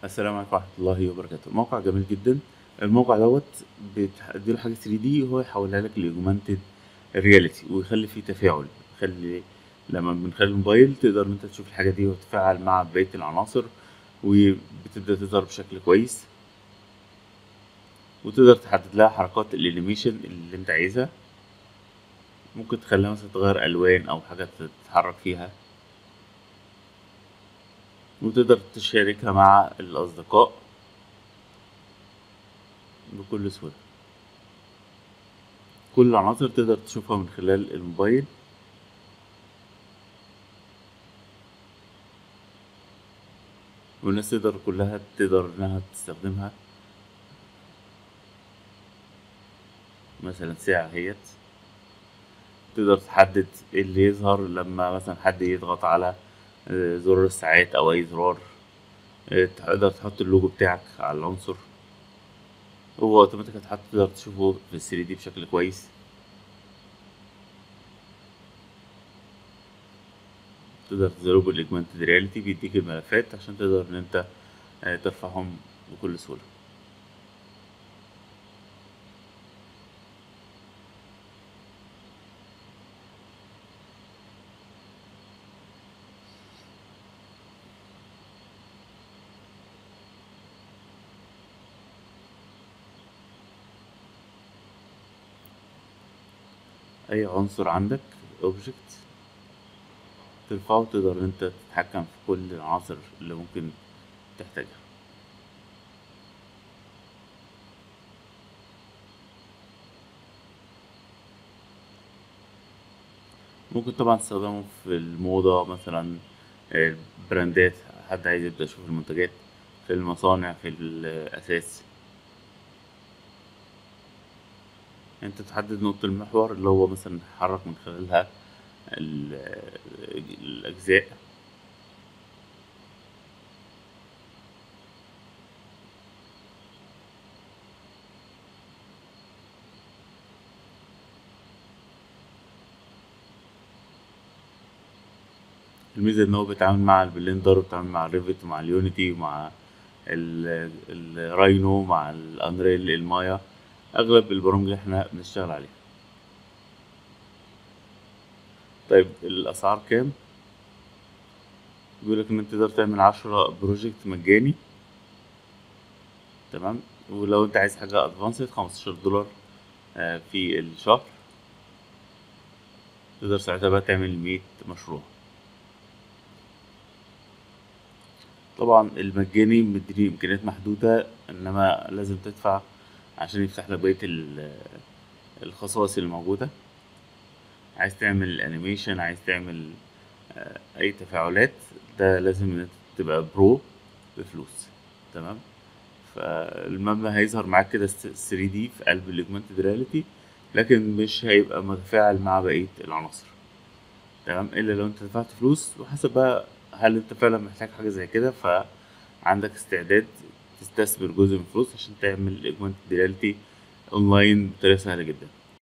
السلام عليكم ورحمة الله وبركاته موقع جميل جدا الموقع دوت بتديله حاجة 3 دي وهو يحولها لك لاوجمانتد رياليتي ويخلي فيه تفاعل يخلي لما من خلال الموبايل تقدر ان انت تشوف الحاجة دي وتتفاعل مع بقية العناصر وبتبدأ تظهر بشكل كويس وتقدر تحدد لها حركات الانيميشن اللي انت عايزها ممكن تخليها مثلا تغير الوان او حاجة تتحرك فيها وتقدر تشاركها مع الأصدقاء بكل سهولة كل العناصر تقدر تشوفها من خلال الموبايل والناس تقدر كلها تقدر انها تستخدمها مثلا ساعة هيت تقدر تحدد ايه اللي يظهر لما مثلا حد يضغط على زرار الساعات او اي زرار تقدر تحط اللوجو بتاعك على العنصر هو اوتوماتيك هتحط تقدر تشوفه في الثري دي بشكل كويس تقدر تزوره بالاجمانتد رياليتي بيديك الملفات عشان تقدر ان انت ترفعهم بكل سهولة اي عنصر عندك اوبجكت ترفعه تقدر ان انت تتحكم في كل العناصر اللي ممكن تحتاجها ممكن طبعا تستخدمه في الموضة مثلا براندات حد عايز يبدأ يشوف المنتجات في المصانع في الأساس انت تحدد نقطة المحور اللي هو مثلا تحرك من خلالها الأجزاء الميزة ان هو بيتعامل مع البلندر وبيتعامل مع الريفت ومع اليونيتي ومع الراينو مع الانريل المايا اغلب البرامج اللي احنا بنشتغل عليها طيب الاسعار كام بيقولك ان انت تقدر تعمل عشرة بروجكت مجاني تمام ولو انت عايز حاجة ادفانسد خمستاشر دولار في الشهر تقدر ساعتها بقى تعمل مية مشروع طبعا المجاني مديني امكانيات محدودة انما لازم تدفع عشان يفتح لك بقية الخصائص الموجودة عايز تعمل انيميشن عايز تعمل اي تفاعلات ده لازم ان تبقى برو بفلوس تمام فالمبنى هيظهر معاك كده 3 دي في قلب الاجمانتد رياليتي لكن مش هيبقى متفاعل مع بقية العناصر تمام الا لو انت دفعت فلوس وحسب بقى هل انت فعلا محتاج حاجة زي كده فعندك استعداد تستثمر جزء من الفلوس عشان تعمل اجمانتد رياليتي اونلاين بطريقة سهلة جدا